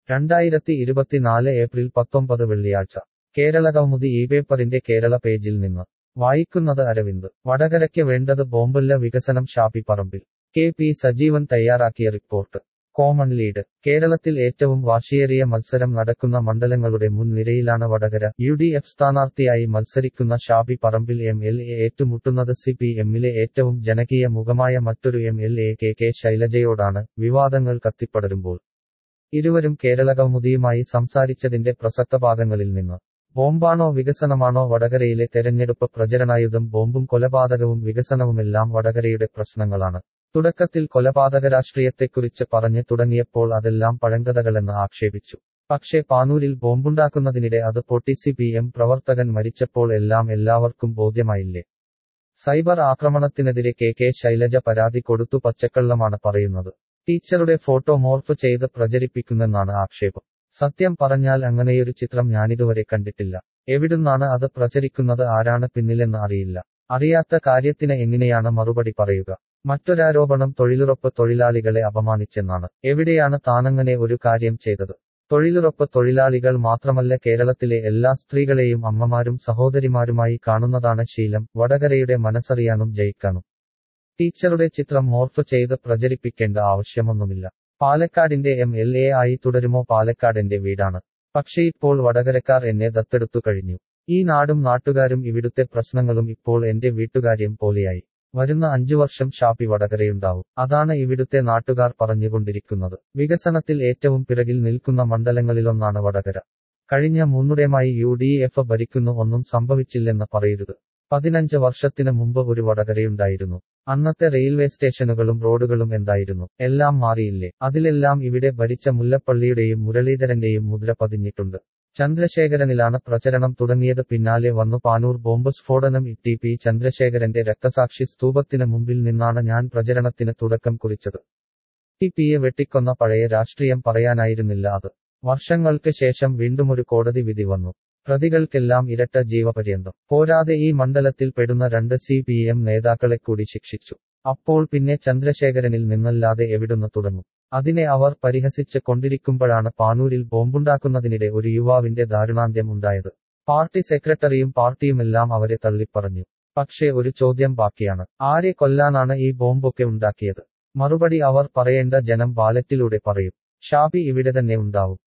രണ്ടായിരത്തി ഇരുപത്തിനാല് ഏപ്രിൽ പത്തൊമ്പത് വെള്ളിയാഴ്ച കേരള കൗമുദി ഈ പേപ്പറിന്റെ കേരള പേജിൽ നിന്ന് വായിക്കുന്നത് അരവിന്ദ് വടകരയ്ക്ക് വേണ്ടത് ബോംബല്ല വികസനം ഷാപ്പി പറമ്പിൽ കെ പി സജീവൻ തയ്യാറാക്കിയ റിപ്പോർട്ട് കോമൺ ലീഡ് കേരളത്തിൽ ഏറ്റവും വാശിയേറിയ മത്സരം നടക്കുന്ന മണ്ഡലങ്ങളുടെ മുൻനിരയിലാണ് വടകര യു ഡി എഫ് സ്ഥാനാർത്ഥിയായി മത്സരിക്കുന്ന Shafi Parambil M L A ഏറ്റുമുട്ടുന്നത് സി പി എമ്മിലെ ഏറ്റവും ജനകീയ മുഖമായ മറ്റൊരു M L A K K ശൈലജയോടാണ് വിവാദങ്ങൾ കത്തിപ്പടരുമ്പോൾ ഇരുവരും കേരള കൗമുദിയുമായി സംസാരിച്ചതിന്റെ പ്രസക്ത ഭാഗങ്ങളിൽ നിന്ന് ബോംബാണോ വികസനമാണോ വടകരയിലെ തെരഞ്ഞെടുപ്പ് പ്രചരണായുധം ബോംബും കൊലപാതകവും വികസനവുമെല്ലാം വടകരയുടെ പ്രശ്നങ്ങളാണ് തുടക്കത്തിൽ കൊലപാതക രാഷ്ട്രീയത്തെക്കുറിച്ച് പറഞ്ഞു തുടങ്ങിയപ്പോൾ അതെല്ലാം പഴങ്കഥകളെന്ന് ആക്ഷേപിച്ചു പക്ഷേ പാനൂരിൽ ബോംബുണ്ടാക്കുന്നതിനിടെ അത് പൊട്ടി സി പി എം പ്രവർത്തകൻ മരിച്ചപ്പോൾ എല്ലാം എല്ലാവർക്കും ബോധ്യമായില്ലേ സൈബർ ആക്രമണത്തിനെതിരെ കെ കെ ശൈലജ പരാതി കൊടുത്തു പച്ചക്കള്ളമാണ് പറയുന്നത് ടീച്ചറുടെ ഫോട്ടോ മോർഫ് ചെയ്ത് പ്രചരിപ്പിക്കുന്നെന്നാണ് ആക്ഷേപം സത്യം പറഞ്ഞാൽ അങ്ങനെയൊരു ചിത്രം ഞാനിതുവരെ കണ്ടിട്ടില്ല എവിടുന്നാണ് അത് പ്രചരിക്കുന്നത് ആരാണ് പിന്നിലെന്ന് അറിയില്ല അറിയാത്ത കാര്യത്തിന് എങ്ങനെയാണ് മറുപടി പറയുക മറ്റൊരാരോപണം തൊഴിലുറപ്പ് തൊഴിലാളികളെ അപമാനിച്ചെന്നാണ് എവിടെയാണ് താനങ്ങനെ ഒരു കാര്യം ചെയ്തത് തൊഴിലുറപ്പ് തൊഴിലാളികൾ മാത്രമല്ല കേരളത്തിലെ എല്ലാ സ്ത്രീകളെയും അമ്മമാരും സഹോദരിമാരുമായി കാണുന്നതാണ് ശീലം വടകരയുടെ മനസ്സറിയാനും ജയിക്കാനും ടീച്ചറുടെ ചിത്രം മോർഫ് ചെയ്ത് പ്രചരിപ്പിക്കേണ്ട ആവശ്യമൊന്നുമില്ല പാലക്കാടിന്റെ എം എൽ എ ആയി തുടരുമോ പാലക്കാടിന്റെ വീടാണ് പക്ഷേ ഇപ്പോൾ വടകരക്കാർ എന്നെ ദത്തെടുത്തു കഴിഞ്ഞു ഈ നാടും നാട്ടുകാരും ഇവിടുത്തെ പ്രശ്നങ്ങളും ഇപ്പോൾ എന്റെ വീട്ടുകാര്യം പോലെയായി വരുന്ന അഞ്ചു വർഷം ഷാപ്പി വടകരയുണ്ടാവും അതാണ് ഇവിടുത്തെ നാട്ടുകാർ പറഞ്ഞുകൊണ്ടിരിക്കുന്നത് വികസനത്തിൽ ഏറ്റവും പിറകിൽ നിൽക്കുന്ന മണ്ഡലങ്ങളിലൊന്നാണ് വടകര കഴിഞ്ഞ മൂന്നുടേമായി യു ഡി എഫ് ഭരിക്കുന്നു ഒന്നും സംഭവിച്ചില്ലെന്ന് പറയരുത് പതിനഞ്ച് വർഷത്തിന് മുമ്പ് ഒരു വടകരയുണ്ടായിരുന്നു അന്നത്തെ റെയിൽവേ സ്റ്റേഷനുകളും റോഡുകളും എന്തായിരുന്നു എല്ലാം മാറിയില്ലേ അതിലെല്ലാം ഇവിടെ ഭരിച്ച മുല്ലപ്പള്ളിയുടെയും മുരളീധരന്റെയും മുദ്ര പതിഞ്ഞിട്ടുണ്ട് ചന്ദ്രശേഖരനിലാണ് പ്രചരണം തുടങ്ങിയത് പിന്നാലെ വന്നു പാനൂർ ബോംബ് സ്ഫോടനം ടി പി ചന്ദ്രശേഖരന്റെ രക്തസാക്ഷി സ്തൂപത്തിന് മുമ്പിൽ നിന്നാണ് ഞാൻ പ്രചരണത്തിന് തുടക്കം കുറിച്ചത് ടി പിയെ വെട്ടിക്കൊന്ന പഴയ രാഷ്ട്രീയം പറയാനായിരുന്നില്ല അത് വർഷങ്ങൾക്ക് ശേഷം വീണ്ടുമൊരു കോടതി വിധി വന്നു പ്രതികൾക്കെല്ലാം ഇരട്ട ജീവപര്യന്തം പോരാതെ ഈ മണ്ഡലത്തിൽ പെടുന്ന രണ്ട് സി പി എം നേതാക്കളെ കൂടി ശിക്ഷിച്ചു അപ്പോൾ പിന്നെ ചന്ദ്രശേഖരനിൽ നിന്നല്ലാതെ എവിടുന്ന് തുടങ്ങും അതിനെ അവർ പരിഹസിച്ച് കൊണ്ടിരിക്കുമ്പോഴാണ് പാനൂരിൽ ബോംബുണ്ടാക്കുന്നതിനിടെ ഒരു യുവാവിന്റെ ദാരുണാന്ത്യം ഉണ്ടായത് പാർട്ടി സെക്രട്ടറിയും പാർട്ടിയുമെല്ലാം അവരെ തള്ളിപ്പറഞ്ഞു പക്ഷേ ഒരു ചോദ്യം ബാക്കിയാണ് ആരെ കൊല്ലാനാണ് ഈ ബോംബൊക്കെ ഉണ്ടാക്കിയത് മറുപടി അവർ പറയേണ്ട ജനം ബാലറ്റിലൂടെ പറയും ഷാബി ഇവിടെ തന്നെ ഉണ്ടാവും